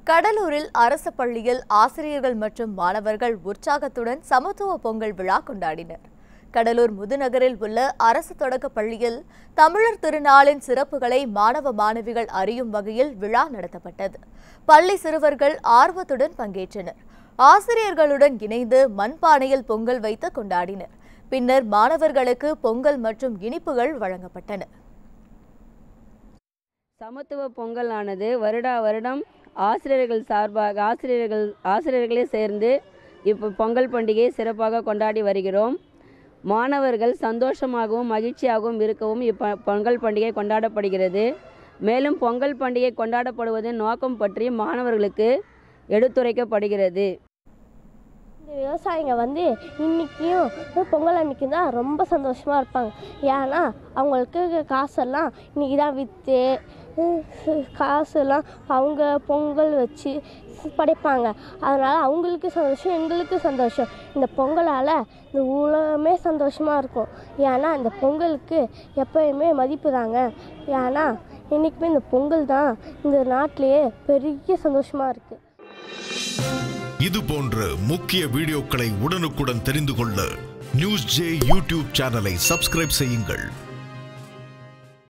கடலூரில் அரசு பள்ளியில் ஆசிரியர்கள் மற்றும் மாணவர்கள் உற்சாகத்துடன் சமத்துவ பொங்கல் விழா கொண்டாடினர் கடலூர் முதுநகரில் உள்ள அரசு தொடக்கப் பள்ளியில் தமிழர் திருநாளின் சிறப்புகளை மாணவ மாணவிகள் அறியும் வகையில் விழா நடத்தப்பட்டது பள்ளி சிறுவர்கள் ஆர்வத்துடன் பங்கேற்றனர் ஆசிரியர்களுடன் இணைந்து மண்பானையில் பொங்கல் வைத்து கொண்டாடினர் பின்னர் மாணவர்களுக்கு பொங்கல் மற்றும் இனிப்புகள் வழங்கப்பட்டன சமத்துவ பொங்கல் ஆனது வருடா வருடம் ஆசிரியர்கள் சார்பாக ஆசிரியர்கள் ஆசிரியர்களே சேர்ந்து இப்போ பொங்கல் பண்டிகையை சிறப்பாக கொண்டாடி வருகிறோம் மாணவர்கள் சந்தோஷமாகவும் மகிழ்ச்சியாகவும் இருக்கவும் இப்போ பொங்கல் பண்டிகை கொண்டாடப்படுகிறது மேலும் பொங்கல் பண்டிகை கொண்டாடப்படுவதன் நோக்கம் பற்றி மாணவர்களுக்கு எடுத்துரைக்கப்படுகிறது இந்த விவசாயிங்க வந்து இன்றைக்கியும் பொங்கல் அன்னைக்கு தான் ரொம்ப சந்தோஷமாக இருப்பாங்க ஏன்னா அவங்களுக்கு காசெல்லாம் இன்றைக்கி தான் விற்று காசெல்லாம் அவங்க பொங்கல் வச்சு படைப்பாங்க அதனால் அவங்களுக்கு சந்தோஷம் எங்களுக்கு சந்தோஷம் இந்த பொங்கலால் இந்த உலகமே சந்தோஷமாக இருக்கும் ஏன்னா இந்த பொங்கலுக்கு எப்பயுமே மதிப்பு தாங்க ஏன்னா என்றைக்குமே இந்த பொங்கல் தான் இந்த நாட்டிலேயே பெரிய சந்தோஷமாக இருக்குது இது போன்ற முக்கிய வீடியோக்களை உடனுக்குடன் தெரிந்து கொள்ள நியூஸ் ஜே யூடியூப் சேனலை சப்ஸ்கிரைப் செய்யுங்கள்